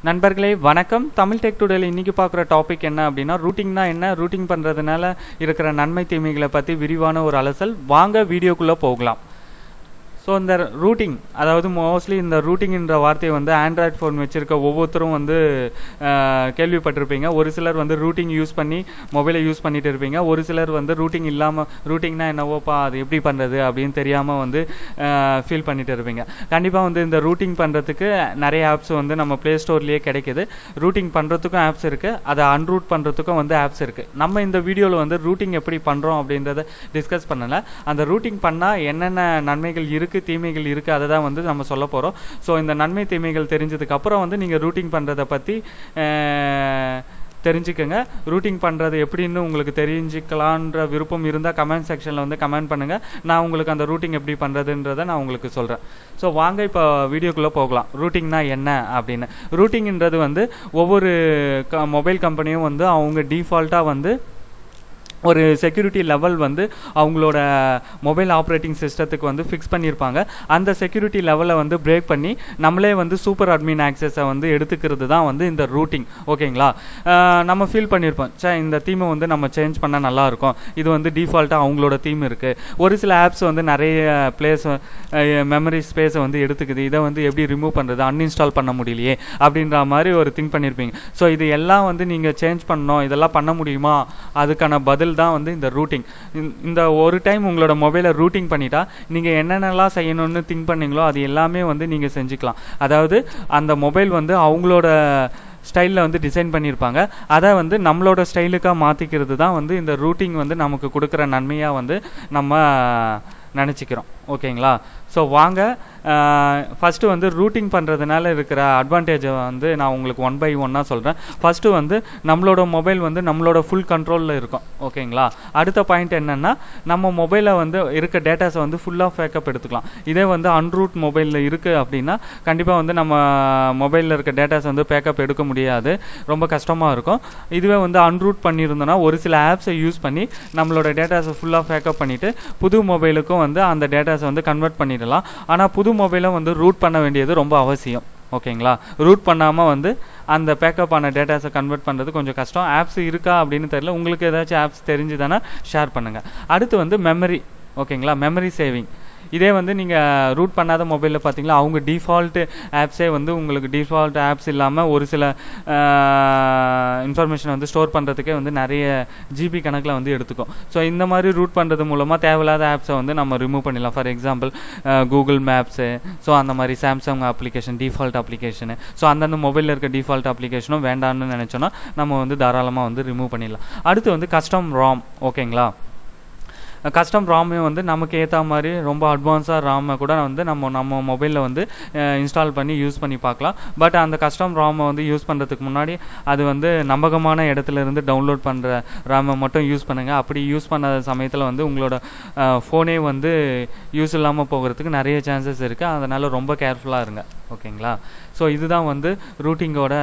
நண்பர்களே வணக்கம் தமிழ் டெக் டுடேல இன்னைக்கு பார்க்குற டாபிக் என்ன அப்படின்னா ரூட்டிங்னா என்ன ரூட்டிங் பண்ணுறதுனால இருக்கிற நன்மை தீமைகளை பற்றி விரிவான ஒரு அலசல் வாங்க வீடியோக்குள்ளே போகலாம் ஸோ இந்த ரூட்டிங் அதாவது மோஸ்ட்லி இந்த ரூட்டிங்ன்ற வார்த்தையை வந்து ஆண்ட்ராய்ட் ஃபோன் வச்சுருக்க ஒவ்வொருத்தரும் வந்து அஹ், கேள்விப்பட்டிருப்பீங்க ஒரு சிலர் வந்து ரூட்டிங் யூஸ் பண்ணி மொபைலை யூஸ் பண்ணிட்டு இருப்பீங்க ஒரு சிலர் வந்து ரூட்டிங் இல்லாமல் ரூட்டிங்னா என்னவோப்பா அது எப்படி பண்ணுறது அப்படின்னு தெரியாமல் வந்து ஃபீல் பண்ணிட்டு இருப்பீங்க கண்டிப்பாக வந்து இந்த ரூட்டிங் பண்ணுறதுக்கு நிறைய ஆப்ஸ் வந்து நம்ம ப்ளே ஸ்டோர்லேயே கிடைக்குது ரூட்டிங் பண்ணுறதுக்கும் ஆப்ஸ் இருக்குது அதை அன்ரூட் பண்ணுறதுக்கும் வந்து ஆப்ஸ் இருக்குது நம்ம இந்த வீடியோவில் வந்து ரூட்டிங் எப்படி பண்ணுறோம் அப்படின்றத டிஸ்கஸ் பண்ணலை அந்த ரூட்டிங் பண்ணால் என்னென்ன நன்மைகள் இருக்குது தீமைகள் இருக்குது அதை தான் வந்து நம்ம சொல்ல போகிறோம் ஸோ இந்த நன்மை தீமைகள் தெரிஞ்சதுக்கு அப்புறம் வந்து நீங்கள் ரூட்டிங் பண்ணுறதை பற்றி தெரிஞ்சுக்கங்க ரூட்டிங் பண்ணுறது எப்படின்னு உங்களுக்கு தெரிஞ்சுக்கலான்ற விருப்பம் இருந்தால் கமெண்ட் செக்ஷனில் வந்து கமெண்ட் பண்ணுங்கள் நான் உங்களுக்கு அந்த ரூட்டிங் எப்படி பண்ணுறதுன்றதை நான் உங்களுக்கு சொல்கிறேன் ஸோ வாங்க இப்போ வீடியோக்குள்ளே போகலாம் ரூட்டிங்னா என்ன அப்படின்னு ரூட்டிங்ன்றது வந்து ஒவ்வொரு க மொபைல் கம்பெனியும் வந்து அவங்க டிஃபால்ட்டாக வந்து ஒரு செக்யூரிட்டி லெவல் வந்து அவங்களோட மொபைல் ஆப்ரேட்டிங் சிஸ்டத்துக்கு வந்து ஃபிக்ஸ் பண்ணியிருப்பாங்க அந்த செக்யூரிட்டி லெவலை வந்து பிரேக் பண்ணி நம்மளே வந்து சூப்பர் அட்மின் ஆக்சஸை வந்து எடுத்துக்கிறது தான் வந்து இந்த ரூட்டிங் ஓகேங்களா அஹ் நம்ம ஃபீல் பண்ணியிருப்போம் சே இந்த தீமை வந்து நம்ம சேஞ்ச் பண்ணால் நல்லா இருக்கும் இது வந்து டிஃபால்ட்டாக அவங்களோட தீம் இருக்குது ஒரு சில ஆப்ஸ் வந்து நிறைய பிளேஸ் மெமரி ஸ்பேஸை வந்து எடுத்துக்குது இதை வந்து எப்படி ரிமூவ் பண்ணுறது அன்இன்ஸ்டால் பண்ண முடியலையே அப்படின்ற மாதிரி ஒரு திங்க் பண்ணியிருப்பீங்க ஸோ இது எல்லாம் வந்து நீங்கள் சேஞ்ச் பண்ணணும் இதெல்லாம் பண்ண முடியுமா அதுக்கான பதில் தான் வந்து இந்த ரூட்டிங் இந்த ஒரு டைம் உங்களோட மொபைலை ரூட்டிங் பண்ணிட்டா நீங்கள் என்னென்னலாம் செய்யணும்னு திங்க் பண்ணீங்களோ அது எல்லாமே வந்து நீங்கள் செஞ்சுக்கலாம் அதாவது அந்த மொபைல் வந்து அவங்களோட ஸ்டைலில் வந்து டிசைன் பண்ணியிருப்பாங்க அதை வந்து நம்மளோட ஸ்டைலுக்காக மாற்றிக்கிறது தான் வந்து இந்த ரூட்டிங் வந்து நமக்கு கொடுக்குற நன்மையாக வந்து நம்ம நினச்சிக்கிறோம் ஓகேங்களா ஸோ வாங்க ஃபஸ்ட்டு வந்து ரூட்டிங் பண்ணுறதுனால இருக்கிற அட்வான்டேஜை வந்து நான் உங்களுக்கு ஒன் பை ஒன்னாக சொல்கிறேன் ஃபஸ்ட்டு வந்து நம்மளோட மொபைல் வந்து நம்மளோட ஃபுல் கண்ட்ரோலில் இருக்கும் ஓகேங்களா அடுத்த பாயிண்ட் என்னென்னா நம்ம மொபைலில் வந்து இருக்க டேட்டாஸை வந்து ஃபுல்லாக பேக்கப் எடுத்துக்கலாம் இதே வந்து அன்ரூட் மொபைலில் இருக்குது அப்படின்னா கண்டிப்பாக வந்து நம்ம மொபைலில் இருக்க டேட்டாஸ் வந்து பேக்கப் எடுக்க முடியாது ரொம்ப கஷ்டமாக இருக்கும் இதுவே வந்து அன்ரூட் பண்ணியிருந்தோன்னா ஒரு சில ஆப்ஸை யூஸ் பண்ணி நம்மளோட டேட்டாஸை ஃபுல்லாக பேக்கப் பண்ணிவிட்டு புது மொபைலுக்கும் வந்து அந்த டேட்டாஸை வந்து கன்வெர்ட் பண்ணிடலாம் ஆனால் புது மொபைலை வந்து ரூட் பண்ண வேண்டியது ரொம்ப அவசியம் ஓகேங்களா ரூட் பண்ணாமல் வந்து அந்த பேக்கப் ஆன டேட்டாஸை கன்வெர்ட் பண்ணுறது கொஞ்சம் கஷ்டம் ஆப்ஸ் இருக்கா அப்படின்னு தெரியல உங்களுக்கு ஏதாச்சும் ஆப்ஸ் தெரிஞ்சுதானா ஷேர் பண்ணுங்கள் அடுத்து வந்து மெமரி ஓகேங்களா மெமரி சேவிங் இதே வந்து நீங்கள் ரூட் பண்ணாத மொபைலில் பார்த்தீங்களா அவங்க டிஃபால்ட்டு ஆப்ஸே வந்து உங்களுக்கு டிஃபால்ட் ஆப்ஸ் இல்லாமல் ஒரு சில இன்ஃபர்மேஷனை வந்து ஸ்டோர் பண்ணுறதுக்கே வந்து நிறைய ஜிபி கணக்கில் வந்து எடுத்துக்கும் ஸோ இந்த மாதிரி ரூட் பண்ணுறது மூலமாக தேவையில்லாத ஆப்ஸை வந்து நம்ம ரிமூவ் பண்ணிடலாம் for example Google maps so அந்த மாதிரி Samsung application default application so அந்தந்த மொபைலில் இருக்க டிஃபால்ட் அப்ளிகேஷனும் வேண்டாம்னு நினச்சோன்னா நம்ம வந்து தாராளமாக வந்து ரிமூவ் பண்ணிடலாம் அடுத்து வந்து கஸ்டம் ராம் ஓகேங்களா கஸ்டம் ராமே வந்து நமக்கு ஏற்ற மாதிரி ரொம்ப அட்வான்ஸாக ராமை கூட வந்து நம்ம நம்ம மொபைலில் வந்து இன்ஸ்டால் பண்ணி யூஸ் பண்ணி பார்க்கலாம் பட் அந்த கஸ்டம் ராமை வந்து யூஸ் பண்ணுறதுக்கு முன்னாடி அது வந்து நம்பகமான இடத்துல இருந்து டவுன்லோட் பண்ணுற ராமை மட்டும் யூஸ் பண்ணுங்கள் அப்படி யூஸ் பண்ண சமயத்தில் வந்து உங்களோட ஃபோனே வந்து யூஸ் இல்லாமல் போகிறதுக்கு நிறைய சான்சஸ் இருக்குது அதனால் ரொம்ப கேர்ஃபுல்லாக இருங்க ஓகேங்களா ஸோ இதுதான் வந்து ரூட்டிங்கோட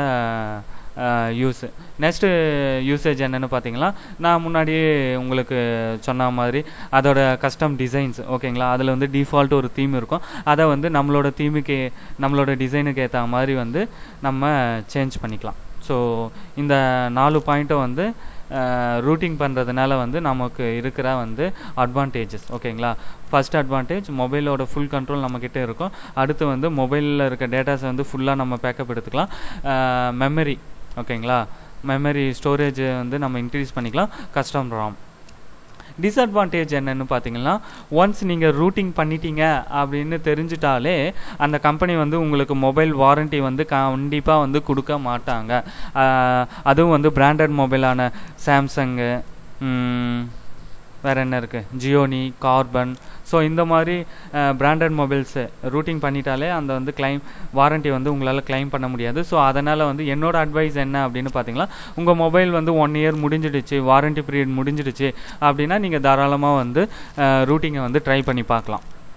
யூஸு நெக்ஸ்ட்டு யூசேஜ் என்னென்னு பார்த்தீங்கன்னா நான் முன்னாடியே உங்களுக்கு சொன்ன மாதிரி அதோட கஸ்டம் டிசைன்ஸ் ஓகேங்களா அதில் வந்து டிஃபால்ட் ஒரு தீம் இருக்கும் அதை வந்து நம்மளோட தீமுக்கு நம்மளோட டிசைனுக்கு ஏற்ற மாதிரி வந்து நம்ம சேஞ்ச் பண்ணிக்கலாம் ஸோ இந்த நாலு பாயிண்ட்டை வந்து ரூட்டிங் பண்ணுறதுனால வந்து நமக்கு இருக்கிற வந்து அட்வான்டேஜஸ் ஓகேங்களா ஃபஸ்ட் அட்வான்டேஜ் மொபைலோட ஃபுல் கண்ட்ரோல் நம்மக்கிட்ட இருக்கும் அடுத்து வந்து மொபைலில் இருக்க டேட்டாஸை வந்து ஃபுல்லாக நம்ம பேக்கப் எடுத்துக்கலாம் மெமரி ஓகேங்களா மெமரி ஸ்டோரேஜ் வந்து நம்ம இன்க்ரீஸ் பண்ணிக்கலாம் கஸ்டம் ராம் டிஸ்அட்வான்டேஜ் என்னன்னு பார்த்தீங்கன்னா ஒன்ஸ் நீங்கள் ரூட்டிங் பண்ணிட்டீங்க அப்படின்னு தெரிஞ்சிட்டாலே அந்த கம்பெனி வந்து உங்களுக்கு மொபைல் வாரண்ட்டி வந்து கண்டிப்பாக வந்து கொடுக்க மாட்டாங்க ஆஹ் அதுவும் வந்து பிராண்டட் மொபைலான சாம்சங்கு வேறு என்ன இருக்குது ஜியோனி கார்பன் ஸோ இந்த மாதிரி பிராண்டட் மொபைல்ஸு ரூட்டிங் பண்ணிட்டாலே அந்த வந்து கிளைம் வாரண்ட்டி வந்து உங்களால் கிளைம் பண்ண முடியாது ஸோ அதனால் வந்து என்னோட அட்வைஸ் என்ன அப்படின்னு பார்த்தீங்கன்னா உங்கள் மொபைல் வந்து ஒன் இயர் முடிஞ்சிடுச்சு வாரண்ட்டி பீரியட் முடிஞ்சிடுச்சு அப்படின்னா நீங்கள் தாராளமாக வந்து ரூட்டிங்கை வந்து ட்ரை பண்ணி பார்க்கலாம்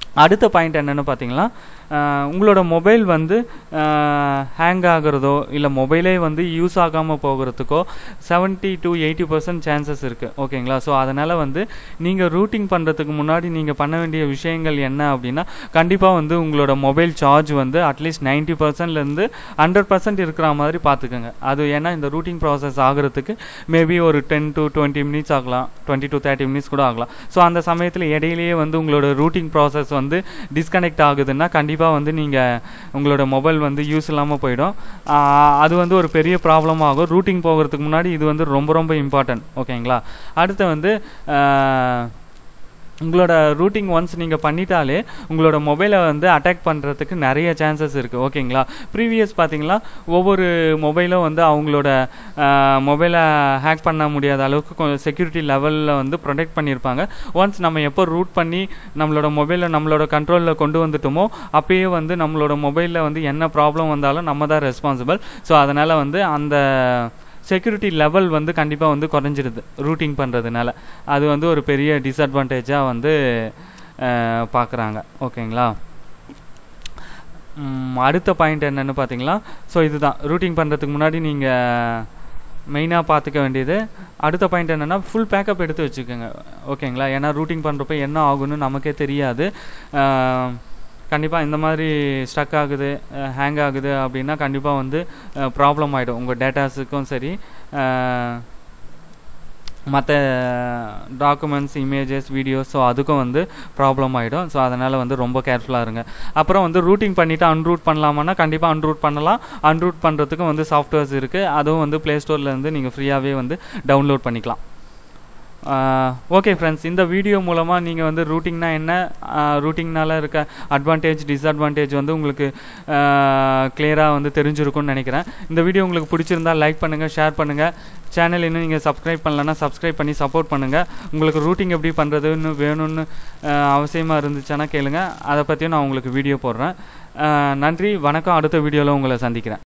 அடுத்த பாயிண்ட் என்னென்னு பார்த்தீங்கன்னா ஆஹ் உங்களோட மொபைல் வந்து ஹேங் ஆகுறதோ இல்லை மொபைலே வந்து யூஸ் ஆகாமல் போகிறதுக்கோ 70 டு எயிட்டி பர்சன்ட் சான்சஸ் இருக்குது ஓகேங்களா ஸோ அதனால் வந்து நீங்கள் ரூட்டிங் பண்ணுறதுக்கு முன்னாடி நீங்கள் பண்ண வேண்டிய விஷயங்கள் என்ன அப்படின்னா கண்டிப்பாக வந்து உங்களோட மொபைல் சார்ஜ் வந்து அட்லீஸ்ட் நைன்ட்டி பர்சன்ட்லேருந்து ஹண்ட்ரட் பர்சன்ட் இருக்கிற மாதிரி பார்த்துக்கோங்க அது ஏன்னா இந்த ரூட்டிங் ப்ராசஸ் ஆகிறதுக்கு மேபி ஒரு டென் டு டுவெண்ட்டி மினிட்ஸ் ஆகலாம் டுவெண்ட்டி டு தேர்ட்டி மினிட்ஸ் கூட ஆகலாம் ஸோ அந்த சமயத்தில் இடையிலேயே வந்து உங்களோட ரூட்டிங் ப்ராசஸ் வந்து டிஸ்கனெக்ட் ஆகுதுன்னா கண்டிப்பாக வந்து நீங்கள் உங்களோட மொபைல் வந்து யூஸ் இல்லாமல் போயிடும் ஆஹ் அது வந்து ஒரு பெரிய ப்ராப்ளம் ஆகும் ரூட்டிங் போகிறதுக்கு முன்னாடி இது வந்து ரொம்ப ரொம்ப இம்பார்ட்டன்ட் ஓகேங்களா அடுத்து வந்து ஆஹ் உங்களோட ரூட்டிங் ஒன்ஸ் நீங்கள் பண்ணிட்டாலே உங்களோட மொபைலை வந்து அட்டாக் பண்ணுறதுக்கு நிறைய சான்சஸ் இருக்குது ஓகேங்களா ப்ரீவியஸ் பார்த்தீங்களா ஒவ்வொரு மொபைலும் வந்து அவங்களோட மொபைலை ஹேக் பண்ண முடியாத அளவுக்கு கொஞ்சம் செக்யூரிட்டி லெவலில் வந்து ப்ரொடெக்ட் பண்ணியிருப்பாங்க ஒன்ஸ் நம்ம எப்போ ரூட் பண்ணி நம்மளோட மொபைலை நம்மளோட கண்ட்ரோலில் கொண்டு வந்துட்டோமோ அப்பயே வந்து நம்மளோட மொபைலில் வந்து என்ன ப்ராப்ளம் வந்தாலும் நம்ம தான் ரெஸ்பான்சிபிள் ஸோ அதனால் வந்து அந்த செக்யூரிட்டி லெவல் வந்து கண்டிப்பாக வந்து குறைஞ்சிருது ரூட்டிங் பண்ணுறதுனால அது வந்து ஒரு பெரிய டிஸ்அட்வான்டேஜாக வந்து பார்க்குறாங்க ஓகேங்களா ம், அடுத்த பாயிண்ட் என்னன்னு பார்த்தீங்களா ஸோ இதுதான் ரூட்டிங் பண்ணுறதுக்கு முன்னாடி நீங்கள் மெயினாக பார்த்துக்க வேண்டியது அடுத்த பாயிண்ட் என்னென்னா ஃபுல் பேக்கப் எடுத்து வச்சுக்கோங்க ஓகேங்களா ஏன்னா ரூட்டிங் பண்ணுறப்ப என்ன ஆகுன்னு நமக்கே தெரியாது கண்டிப்பாக இந்த மாதிரி ஸ்டக் ஆகுது ஹேங் ஆகுது அப்படின்னா கண்டிப்பாக வந்து ப்ராப்ளம் ஆகிடும் உங்கள் டேட்டாஸுக்கும் சரி மற்ற டாக்குமெண்ட்ஸ் இமேஜஸ் வீடியோஸ் ஸோ அதுக்கும் வந்து ப்ராப்ளம் ஆகிடும் ஸோ அதனால் வந்து ரொம்ப கேர்ஃபுல்லாக இருங்க அப்புறம் வந்து ரூட்டிங் பண்ணிவிட்டு அன்ரூட் பண்ணலாமான்னா கண்டிப்பாக அன்ரூட் பண்ணலாம் அன்ரூட் பண்ணுறதுக்கும் வந்து சாஃப்ட்வேர்ஸ் இருக்குது அதுவும் வந்து ப்ளே ஸ்டோர்லேருந்து நீங்கள் ஃப்ரீயாகவே வந்து டவுன்லோட் பண்ணிக்கலாம் ஓகே ஃப்ரெண்ட்ஸ் இந்த வீடியோ மூலமாக நீங்கள் வந்து ரூட்டிங்னா என்ன ரூட்டிங்னால இருக்க அட்வான்டேஜ் டிஸ்அட்வான்டேஜ் வந்து உங்களுக்கு கிளியராக வந்து தெரிஞ்சிருக்கும்னு நினைக்கிறேன் இந்த வீடியோ உங்களுக்கு பிடிச்சிருந்தா லைக் பண்ணுங்கள் ஷேர் பண்ணுங்கள் சேனல் இன்னும் நீங்கள் சப்ஸ்கிரைப் பண்ணலன்னா சப்ஸ்கிரைப் பண்ணி சப்போர்ட் பண்ணுங்கள் உங்களுக்கு ரூட்டிங் எப்படி பண்ணுறதுன்னு வேணும்னு ஆஹ் அவசியமாக இருந்துச்சுன்னா கேளுங்க அதை பற்றியும் நான் உங்களுக்கு வீடியோ போடுறேன் ஆஹ் நன்றி வணக்கம் அடுத்த வீடியோவில் உங்களை சந்திக்கிறேன்